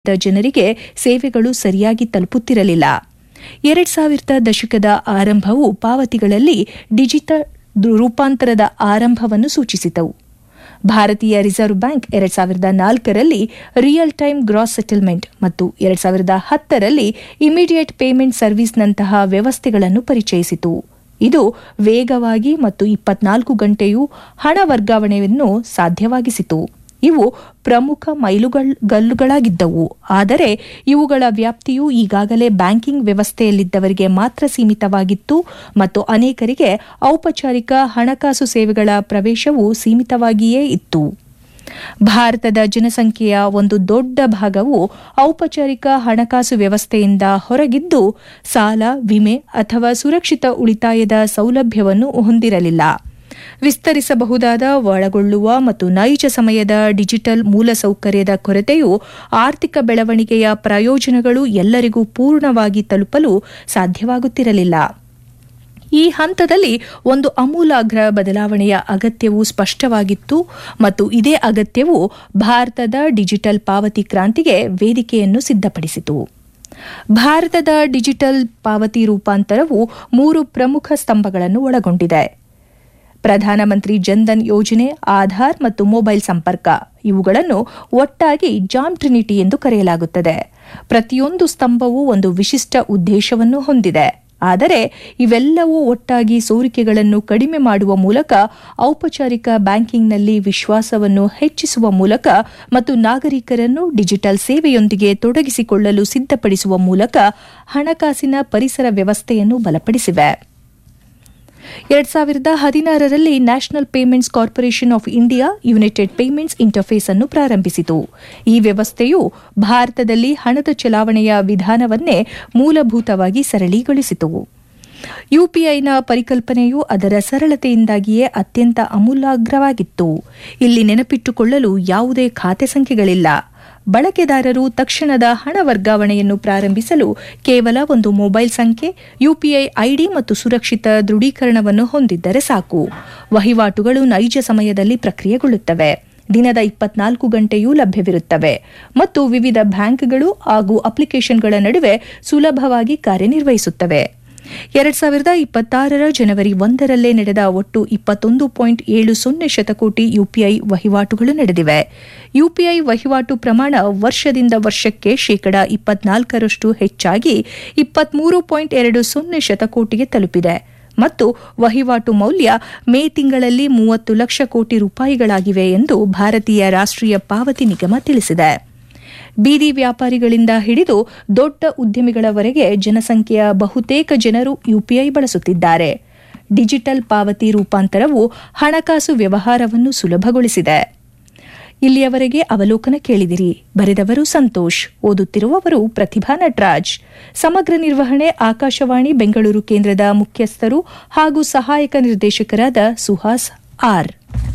ಜನರಿಗೆ ಸೇವೆಗಳು ಸರಿಯಾಗಿ ತಲುಪುತ್ತಿರಲಿಲ್ಲ ಎರಡ್ ಸಾವಿರದ ದಶಕದ ಆರಂಭವು ಪಾವತಿಗಳಲ್ಲಿ ಡಿಜಿಟಲ್ ರೂಪಾಂತರದ ಆರಂಭವನ್ನು ಸೂಚಿಸಿತು ಭಾರತೀಯ ರಿಸರ್ವ್ ಬ್ಯಾಂಕ್ ಎರಡ್ ಸಾವಿರದ ನಾಲ್ಕರಲ್ಲಿ ರಿಯಲ್ ಟೈಮ್ ಗ್ರಾಸ್ ಸೆಟಲ್ಮೆಂಟ್ ಮತ್ತು ಎರಡ್ ಸಾವಿರದ ಹತ್ತರಲ್ಲಿ ಇಮಿಡಿಯೇಟ್ ಪೇಮೆಂಟ್ ಸರ್ವಿಸ್ನಂತಹ ವ್ಯವಸ್ಥೆಗಳನ್ನು ಪರಿಚಯಿಸಿತು ಇದು ವೇಗವಾಗಿ ಮತ್ತು ಇಪ್ಪತ್ನಾಲ್ಕು ಗಂಟೆಯೂ ಹಣ ವರ್ಗಾವಣೆಯನ್ನು ಸಾಧ್ಯವಾಗಿಸಿತು ಇವು ಪ್ರಮುಖ ಮೈಲುಗಲ್ಲುಗಳಾಗಿದ್ದವು ಆದರೆ ಇವುಗಳ ವ್ಯಾಪ್ತಿಯು ಈಗಾಗಲೇ ಬ್ಯಾಂಕಿಂಗ್ ವ್ಯವಸ್ಥೆಯಲ್ಲಿದ್ದವರಿಗೆ ಮಾತ್ರ ಸೀಮಿತವಾಗಿತ್ತು ಮತ್ತು ಅನೇಕರಿಗೆ ಔಪಚಾರಿಕ ಹಣಕಾಸು ಸೇವೆಗಳ ಪ್ರವೇಶವು ಸೀಮಿತವಾಗಿಯೇ ಇತ್ತು ಭಾರತದ ಜನಸಂಖ್ಯೆಯ ಒಂದು ದೊಡ್ಡ ಭಾಗವು ಔಪಚಾರಿಕ ಹಣಕಾಸು ವ್ಯವಸ್ಥೆಯಿಂದ ಹೊರಗಿದ್ದು ಸಾಲ ವಿಮೆ ಅಥವಾ ಸುರಕ್ಷಿತ ಉಳಿತಾಯದ ಸೌಲಭ್ಯವನ್ನು ಹೊಂದಿರಲಿಲ್ಲ ವಿಸ್ತರಿಸಬಹುದಾದ ಒಳಗೊಳ್ಳುವ ಮತ್ತು ನೈಜ ಸಮಯದ ಡಿಜಿಟಲ್ ಮೂಲಸೌಕರ್ಯದ ಕೊರತೆಯು ಆರ್ಥಿಕ ಬೆಳವಣಿಗೆಯ ಪ್ರಯೋಜನಗಳು ಎಲ್ಲರಿಗೂ ಪೂರ್ಣವಾಗಿ ತಲುಪಲು ಸಾಧ್ಯವಾಗುತ್ತಿರಲಿಲ್ಲ ಈ ಹಂತದಲ್ಲಿ ಒಂದು ಅಮೂಲಾಗ್ರ ಬದಲಾವಣೆಯ ಅಗತ್ಯವು ಸ್ಪಷ್ಟವಾಗಿತ್ತು ಮತ್ತು ಇದೇ ಅಗತ್ಯವು ಭಾರತದ ಡಿಜಿಟಲ್ ಪಾವತಿ ಕ್ರಾಂತಿಗೆ ವೇದಿಕೆಯನ್ನು ಸಿದ್ಧಪಡಿಸಿತು ಭಾರತದ ಡಿಜಿಟಲ್ ಪಾವತಿ ರೂಪಾಂತರವು ಮೂರು ಪ್ರಮುಖ ಸ್ತಂಭಗಳನ್ನು ಒಳಗೊಂಡಿದೆ ಪ್ರಧಾನಮಂತ್ರಿ ಜನ್ಧನ್ ಯೋಜನೆ ಆಧಾರ್ ಮತ್ತು ಮೊಬೈಲ್ ಸಂಪರ್ಕ ಇವುಗಳನ್ನು ಒಟ್ಟಾಗಿ ಜಾಮ್ ಟ್ರಿನಿಟಿ ಎಂದು ಕರೆಯಲಾಗುತ್ತದೆ ಪ್ರತಿಯೊಂದು ಸ್ತಂಭವು ಒಂದು ವಿಶಿಷ್ಟ ಉದ್ದೇಶವನ್ನು ಹೊಂದಿದೆ ಆದರೆ ಇವೆಲ್ಲವೂ ಒಟ್ಟಾಗಿ ಸೋರಿಕೆಗಳನ್ನು ಕಡಿಮೆ ಮಾಡುವ ಮೂಲಕ ಔಪಚಾರಿಕ ಬ್ಯಾಂಕಿಂಗ್ನಲ್ಲಿ ವಿಶ್ವಾಸವನ್ನು ಹೆಚ್ಚಿಸುವ ಮೂಲಕ ಮತ್ತು ನಾಗರಿಕರನ್ನು ಡಿಜಿಟಲ್ ಸೇವೆಯೊಂದಿಗೆ ತೊಡಗಿಸಿಕೊಳ್ಳಲು ಸಿದ್ಧಪಡಿಸುವ ಮೂಲಕ ಹಣಕಾಸಿನ ಪರಿಸರ ವ್ಯವಸ್ಥೆಯನ್ನು ಬಲಪಡಿಸಿವೆ ಎರಡ್ ಸಾವಿರದ ಹದಿನಾರರಲ್ಲಿ National Payments Corporation of India United Payments Interface ಅನ್ನು ಪ್ರಾರಂಭಿಸಿತು ಈ ವ್ಯವಸ್ಥೆಯು ಭಾರತದಲ್ಲಿ ಹಣದ ಚಲಾವಣೆಯ ವಿಧಾನವನ್ನೇ ಮೂಲಭೂತವಾಗಿ ಸರಳೀಗೊಳಿಸಿತು ಯುಪಿಐನ ಪರಿಕಲ್ಪನೆಯು ಅದರ ಸರಳತೆಯಿಂದಾಗಿಯೇ ಅತ್ಯಂತ ಅಮೂಲಾಗ್ರವಾಗಿತ್ತು ಇಲ್ಲಿ ನೆನಪಿಟ್ಟುಕೊಳ್ಳಲು ಯಾವುದೇ ಖಾತೆ ಸಂಖ್ಯೆಗಳಿಲ್ಲ ಬಳಕೆದಾರರು ತಕ್ಷಣದ ಹಣ ವರ್ಗಾವಣೆಯನ್ನು ಪ್ರಾರಂಭಿಸಲು ಕೇವಲ ಒಂದು ಮೊಬೈಲ್ ಸಂಖ್ಯೆ ಯುಪಿಐ ಐಡಿ ಮತ್ತು ಸುರಕ್ಷಿತ ದೃಢೀಕರಣವನ್ನು ಹೊಂದಿದ್ದರೆ ಸಾಕು ವಹಿವಾಟುಗಳು ನೈಜ ಸಮಯದಲ್ಲಿ ಪ್ರಕ್ರಿಯೆಗೊಳ್ಳುತ್ತವೆ ದಿನದ ಇಪ್ಪತ್ನಾಲ್ಕು ಗಂಟೆಯೂ ಲಭ್ಯವಿರುತ್ತವೆ ಮತ್ತು ವಿವಿಧ ಬ್ಯಾಂಕ್ಗಳು ಹಾಗೂ ಅಪ್ಲಿಕೇಶನ್ಗಳ ನಡುವೆ ಸುಲಭವಾಗಿ ಕಾರ್ಯನಿರ್ವಹಿಸುತ್ತವೆ ಎರಡ್ ಸಾವಿರದ ಇಪ್ಪತ್ತಾರರ ಜನವರಿ ಒಂದರಲ್ಲೇ ನಡೆದ ಒಟ್ಟು ಇಪ್ಪತ್ತೊಂದು ಪಾಯಿಂಟ್ ಏಳು ಸೊನ್ನೆ ಶತಕೋಟಿ ಯುಪಿಐ ವಹಿವಾಟುಗಳು ನಡೆದಿವೆ ಯುಪಿಐ ವಹಿವಾಟು ಪ್ರಮಾಣ ವರ್ಷದಿಂದ ವರ್ಷಕ್ಕೆ ಶೇಕಡಾ ಇಪ್ಪತ್ನಾಲ್ಕರಷ್ಟು ಹೆಚ್ಚಾಗಿ ಇಪ್ಪತ್ಮೂರು ಪಾಯಿಂಟ್ ಎರಡು ಸೊನ್ನೆ ಶತಕೋಟಿಗೆ ತಲುಪಿದೆ ಮತ್ತು ವಹಿವಾಟು ಮೌಲ್ಯ ಮೇ ತಿಂಗಳಲ್ಲಿ ಮೂವತ್ತು ಲಕ್ಷ ಕೋಟಿ ರೂಪಾಯಿಗಳಾಗಿವೆ ಎಂದು ಭಾರತೀಯ ರಾಷ್ಟ್ರೀಯ ಪಾವತಿ ನಿಗಮ ತಿಳಿಸಿದೆ ಬೀದಿ ವ್ಯಾಪಾರಿಗಳಿಂದ ಹಿಡಿದು ದೊಡ್ಡ ಉದ್ಯಮಿಗಳವರೆಗೆ ಜನಸಂಖ್ಯೆಯ ಬಹುತೇಕ ಜನರು ಯುಪಿಐ ಬಳಸುತ್ತಿದ್ದಾರೆ ಡಿಜಿಟಲ್ ಪಾವತಿ ರೂಪಾಂತರವು ಹಣಕಾಸು ವ್ಯವಹಾರವನ್ನು ಸುಲಭಗೊಳಿಸಿದೆ ಇಲ್ಲಿಯವರೆಗೆ ಅವಲೋಕನ ಕೇಳಿದಿರಿ ಬರೆದವರು ಸಂತೋಷ್ ಓದುತ್ತಿರುವವರು ಪ್ರತಿಭಾ ನಟರಾಜ್ ಸಮಗ್ರ ನಿರ್ವಹಣೆ ಆಕಾಶವಾಣಿ ಬೆಂಗಳೂರು ಕೇಂದ್ರದ ಮುಖ್ಯಸ್ಥರು ಹಾಗೂ ಸಹಾಯಕ ನಿರ್ದೇಶಕರಾದ ಸುಹಾಸ್ ಆರ್